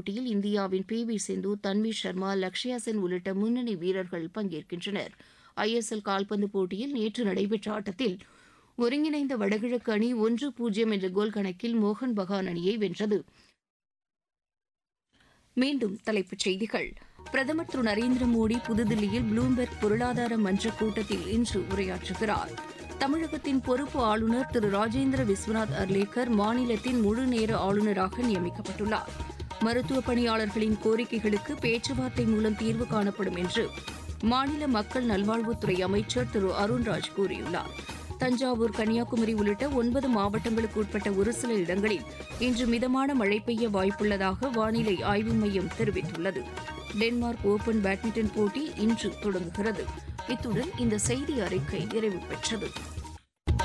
போட்டியில் இந்தியாவின் P V Sindhu Tanvi Sharma Lakshya Sen உள்ளிட்ட முன்னணி வீரர்கள் பங்கேற்கின்றனர் ஐஎஸ்எல் கால்பந்து போட்டியில் நேற்று நடைபெற்ற ஆட்டத்தில் ஒருங்கிணைந்த வடகிழக்கு அணி ஒன்று பூஜ்ஜியம் என்ற கோல் கணக்கில் மோகன் பகான் அணியை வென்றது மீண்டும் தலைப்புச் செய்திகள் பிரதமர் திரு நரேந்திர மோடி புதுதில்லியில் ப்ளூம்பெர்க் பொருளாதார மன்ற கூட்டத்தில் இன்று உரையாற்றுகிறார் தமிழகத்தின் பொறுப்பு ஆளுநர் திரு ராஜேந்திர விஸ்வநாத் அர்லேக்கர் மாநிலத்தின் முழு நேர ஆளுநராக நியமிக்கப்பட்டுள்ளார் மருத்துவ பணியாளர்களின் கோரிக்கைகளுக்கு பேச்சுவார்த்தை மூலம் தீர்வு காணப்படும் என்று மாநில மக்கள் நல்வாழ்வுத்துறை அமைச்சர் திரு அருண்ராஜ் கூறியுள்ளார் தஞ்சாவூர் கன்னியாகுமரி உள்ளிட்ட ஒன்பது மாவட்டங்களுக்கு உட்பட்ட ஒரு சில இடங்களில் இன்று மிதமான மழை பெய்ய வாய்ப்புள்ளதாக வானிலை ஆய்வு மையம் தெரிவித்துள்ளது டென்மார்க் ஓபன் பேட்மிண்டன் போட்டி இன்று தொடங்குகிறது இத்துடன் இந்த செய்தி அறிக்கை நிறைவு பெற்றது